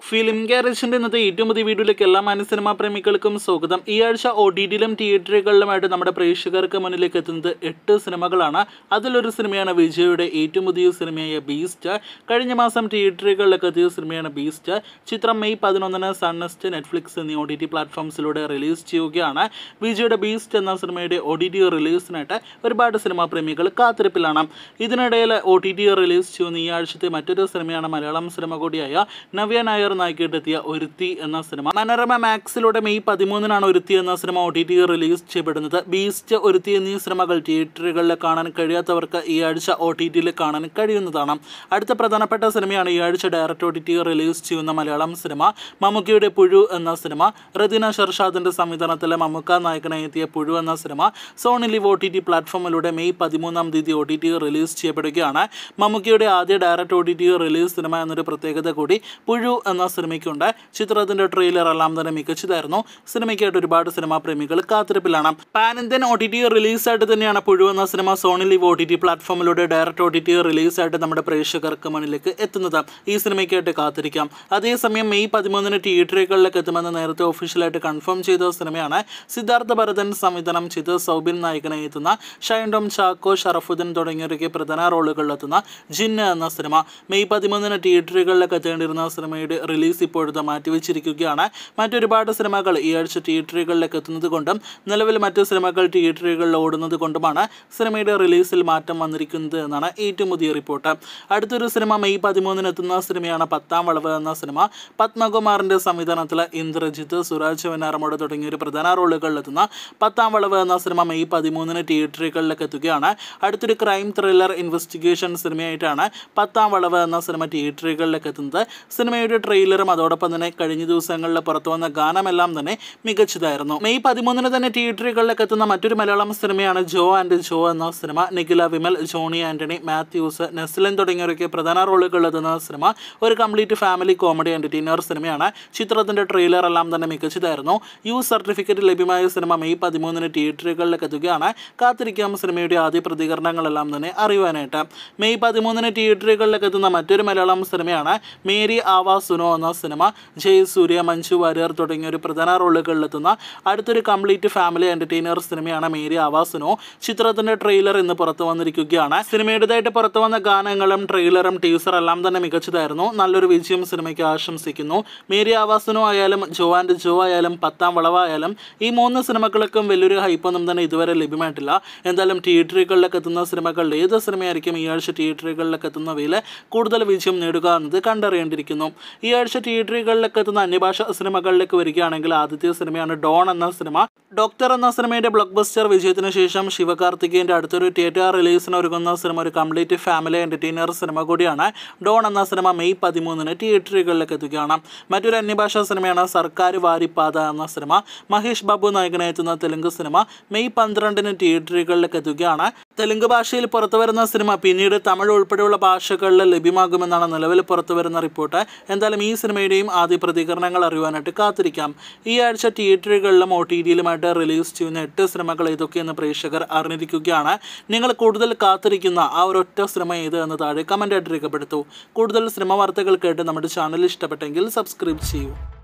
film ഗാരേജിന്റെ ഇന്നത്തെ ഏറ്റവും പുതിയ വീഡിയോയിലേക്ക് എല്ലാ മാന്യ സിനിമാ പ്രേമികൾക്കും സ്വാഗതം ഈ ആഴ്ച ഒ ടി ടിയിലും തിയേറ്ററുകളിലുമായിട്ട് നമ്മുടെ പ്രേക്ഷകർക്ക് മുന്നിലേക്ക് എത്തുന്നത് എട്ട് സിനിമകളാണ് അതിലൊരു സിനിമയാണ് വിജയുടെ ഏറ്റവും പുതിയ സിനിമയായ ബീസ്റ്റ് കഴിഞ്ഞ മാസം തിയേറ്ററുകളിലേക്ക് എത്തിയ സിനിമയാണ് ബീസ്റ്റ് ചിത്രം മെയ് പതിനൊന്നിന് സൺനെസ്റ്റ് നെറ്റ്ഫ്ലിക്സ് എന്നീ ഒ ടി ടി പ്ലാറ്റ്ഫോംസിലൂടെ റിലീസ് ചെയ്യുകയാണ് വിജയുടെ ബീസ്റ്റ് എന്ന സിനിമയുടെ ഒ ടി ടി റിലീസിനായിട്ട് ഒരുപാട് സിനിമാ പ്രേമികൾ കാത്തിരിപ്പിലാണ് ഇതിനിടയിൽ ഒ ടി ടി റിലീസ് ചെയ്യുന്ന ഈ ആഴ്ചത്തെ മറ്റൊരു സിനിമയാണ് മലയാളം സിനിമ കൂടിയായ നവ്യ നായർ നായികട്ടെത്തിയ ഒരുത്തി എന്ന സിനിമ മനോരമ മാക്സിലൂടെ മെയ് പതിമൂന്നിനാണ് ഒരുത്തി എന്ന സിനിമ ഒ ടി ടി റിലീസ് ചെയ്യപ്പെടുന്നത് ബീസ്റ്റ് ഒരുത്തി എന്നീ സിനിമകൾ തിയേറ്ററുകളിൽ കാണാൻ കഴിയാത്തവർക്ക് ഈ ആഴ്ച ഒ ടി ടിയിൽ കാണാൻ കഴിയുന്നതാണ് അടുത്ത പ്രധാനപ്പെട്ട സിനിമയാണ് ഈ ആഴ്ച direct O T T release ചെയ്യുന്ന മലയാളം സിനിമ മമ്മൂക്കിയുടെ പുഴു എന്ന സിനിമ റദീന ഷർഷാദിന്റെ സംവിധാനത്തിൽ മമ്മൂക്ക നായകനായി എത്തിയ പുഴു എന്ന സിനിമ Sony Liv O T T പ്ലാറ്റ്ഫോമിലൂടെ മെയ് പതിമൂന്നാം തീയതി ഒ ടി ടി റിലീസ് ചെയ്യപ്പെടുകയാണ് മമ്മൂക്കിയുടെ ആദ്യ direct O T T release സിനിമ എന്നൊരു പ്രത്യേകത കൂടി പുഴു എന്ന സിനിമയ്ക്കുണ്ട് ചിത്രത്തിന്റെ ട്രെയിലർ എല്ലാം തന്നെ മികച്ചതായിരുന്നു സിനിമയ്ക്കായിട്ട് ഒരുപാട് സിനിമാ പ്രേമികൾ കാത്തിരിപ്പിലാണ് pan Indian O T T റിലീസായിട്ട് തന്നെയാണ് പുഴു എന്ന സിനിമ Sony Liv O T T പ്ലാറ്റ്ഫോമിലൂടെ ഡയറക്റ്റ് ഒ ടി ടി റിലീസായിട്ട് നമ്മുടെ പ്രേക്ഷകർക്ക് മുന്നിലേക്ക് എത്തുന്നത് ഈ സിനിമയ്ക്കായിട്ട് കാത്തിരിക്കാം അതേസമയം മെയ് പതിമൂന്നിന് തിയേറ്ററുകളിലേക്ക് എത്തുമെന്ന് നേരത്തെ ഒഫീഷ്യലായിട്ട് കൺഫേം ചെയ്ത സിനിമയാണ് സിദ്ധാർത്ഥ ഭരതൻ സംവിധാനം ചെയ്ത് സൗബിൻ നായകനായി എത്തുന്ന ഷൈൻ ടോം ചാക്കോ ഷറഫുദ്ദീൻ തുടങ്ങിയവരൊക്കെ പ്രധാന റോളുകളിലെത്തുന്ന ജിന്ന് എന്ന സിനിമ മെയ് പതിമൂന്നിന് തിയേറ്ററുകളിലേക്ക് എത്തേണ്ടിയിരുന്ന സിനിമയുടെ റിലീസ് ഇപ്പോഴത്തെ മാറ്റിവെച്ചിരിക്കുകയാണ് മറ്റൊരുപാട് സിനിമകൾ ഈ ആഴ്ച തിയേറ്ററുകളിലേക്ക് എത്തുന്നത് കൊണ്ടും നിലവിൽ മറ്റു സിനിമകൾ തിയേറ്ററുകളിൽ ഓടുന്നത് കൊണ്ടുമാണ് സിനിമയുടെ റിലീസിൽ മാറ്റം വന്നിരിക്കുന്നത് എന്നാണ് ഏറ്റവും പുതിയ റിപ്പോർട്ട് അടുത്തൊരു സിനിമ മെയ് പതിമൂന്നിന് എത്തുന്ന സിനിമയാണ് പത്താം വളവ് എന്ന സിനിമ പത്മകുമാറിൻ്റെ സംവിധാനത്തിൽ ഇന്ദ്രജിത്ത് സുരാജ് വെന്നാറമോട് തുടങ്ങിയ ഒരു പ്രധാന റോളുകളിലെത്തുന്ന പത്താം വളവ് എന്ന സിനിമ മെയ് പതിമൂന്നിന് തിയേറ്ററുകളിലേക്ക് എത്തുകയാണ് അടുത്തൊരു ക്രൈം ത്രില്ലർ ഇൻവെസ്റ്റിഗേഷൻ സിനിമയായിട്ടാണ് പത്താം വളവ് എന്ന സിനിമ തിയേറ്ററുകളിലേക്ക് എത്തുന്നത് സിനിമയുടെ ട്രെയിലറും അതോടൊപ്പം തന്നെ കഴിഞ്ഞ ദിവസങ്ങളിൽ പുറത്തു വന്ന ഗാനമെല്ലാം തന്നെ മികച്ചതായിരുന്നു മെയ് പതിമൂന്നിന് തന്നെ തിയേറ്ററുകളിലേക്ക് എത്തുന്ന മറ്റൊരു മലയാളം സിനിമയാണ് ജോ ആൻഡ് ജോ എന്ന സിനിമ നിഖില വിമൽ ജോണി ആന്റണി മാത്യൂസ് നെസ്ലിൻ തുടങ്ങിയവരൊക്കെ പ്രധാന റോളുകളിലെത്തുന്ന സിനിമ ഒരു കംപ്ലീറ്റ് ഫാമിലി കോമഡി എൻ്റർടൈനർ സിനിമയാണ് ചിത്രത്തിൻ്റെ ട്രെയിലർ എല്ലാം തന്നെ മികച്ചതായിരുന്നു യു സർട്ടിഫിക്കറ്റ് ലഭ്യമായ സിനിമ മെയ് പതിമൂന്നിന് തിയേറ്ററുകളിലേക്ക് എത്തുകയാണ് കാത്തിരിക്കാം സിനിമയുടെ ആദ്യ പ്രതികരണങ്ങളെല്ലാം തന്നെ അറിയുവാനായിട്ട് മെയ് പതിമൂന്നിന് തിയേറ്ററുകളിലേക്ക് എത്തുന്ന മറ്റൊരു മലയാളം സിനിമയാണ് മേരി ആവാ സുനോ എന്ന സിനിമ ജയ് സൂര്യ മഞ്ജു വാര്യർ തുടങ്ങിയ ഒരു പ്രധാന റോളുകളിലെത്തുന്ന അടുത്തൊരു കംപ്ലീറ്റ് ഫാമിലി എൻ്റർടൈനർ സിനിമയാണ് മേരി ആവാ സുനോ ചിത്രത്തിൻ്റെ ട്രെയിലർ ഇന്ന് പുറത്തു വന്നിരിക്കുകയാണ് സിനിമയുടേതായിട്ട് പുറത്തു വന്ന ഗാനങ്ങളും ട്രെയിലറും ടീസർ എല്ലാം തന്നെ മികച്ചതായിരുന്നു നല്ലൊരു വിജയം സിനിമയ്ക്ക് ആശംസിക്കുന്നു മേരി ആവാസുനോ ആയാലും ജോ ആൻഡ് ജോ ആയാലും പത്താം വളവായാലും ഈ മൂന്ന് സിനിമകൾക്കും വലിയൊരു ഹൈപ്പൊന്നും തന്നെ ഇതുവരെ ലഭ്യമായിട്ടില്ല എന്തായാലും തിയേറ്ററുകളിലേക്ക് എത്തുന്ന സിനിമകളിൽ ഏത് സിനിമയായിരിക്കും ഈ ആഴ്ച തിയേറ്ററുകളിലേക്ക് എത്തുന്നവയിൽ കൂടുതൽ വിജയം നേടുക എന്നത് കണ്ടറിയേണ്ടിയിരിക്കുന്നു ഈ ആഴ്ച തിയേറ്ററുകളിലേക്ക് എത്തുന്ന അന്യഭാഷ സിനിമകളിലേക്ക് വരികയാണെങ്കിൽ ആദ്യത്തെ സിനിമയാണ് ഡോൺ എന്ന സിനിമ ഡോക്ടർ എന്ന സിനിമയുടെ ബ്ലോക്ക് ബസ്റ്റർ വിജയത്തിന് ശേഷം ശിവകാർത്തികേയൻ്റെ അടുത്തൊരു തിയേറ്റർ റിലീസിന് ഒരുങ്ങുന്ന സിനിമ ഒരു കംപ്ലീറ്റ് ഫാമിലി എൻ്റർടൈനർ സിനിമ കൂടിയാണ് ഡോൺ എന്ന സിനിമ മെയ് പതിമൂന്നിന് തിയേറ്ററുകളിലേക്ക് എത്തുകയാണ് മറ്റൊരു അന്യഭാഷാ സിനിമയാണ് സർക്കാർ വാരിപ്പാത എന്ന സിനിമ മഹേഷ് ബാബു നായകനായി എത്തുന്ന തെലുങ്ക് സിനിമ മെയ് പന്ത്രണ്ടിന് തിയേറ്ററുകളിലേക്ക് എത്തുകയാണ് തെലുങ്ക് ഭാഷയിൽ പുറത്തു വരുന്ന സിനിമ പിന്നീട് തമിഴ് ഉൾപ്പെടെയുള്ള ഭാഷകളിൽ ലഭ്യമാകുമെന്നാണ് നിലവിൽ പുറത്തു വരുന്ന റിപ്പോർട്ട് എന്തായാലും ഈ സിനിമയുടെയും ആദ്യ പ്രതികരണങ്ങൾ അറിയുവാനായിട്ട് കാത്തിരിക്കാം ഈ ആഴ്ച തിയേറ്ററുകളിലും ഒ ടി ടിയിലുമായിട്ട് റിലീസ് ചെയ്യുന്ന എട്ട് സിനിമകൾ ഏതൊക്കെയെന്ന് പ്രേക്ഷകർ അറിഞ്ഞിരിക്കുകയാണ് നിങ്ങൾ കൂടുതൽ കാത്തിരിക്കുന്ന ആ ഒരൊറ്റ സിനിമ ഏത് എന്ന് താഴെ കമൻ്റായിട്ട് രേഖപ്പെടുത്തൂ കൂടുതൽ സിനിമ വാർത്തകൾ കേട്ട് നമ്മുടെ ചാനൽ ഇഷ്ടപ്പെട്ടെങ്കിൽ സബ്സ്ക്രൈബ് ചെയ്യൂ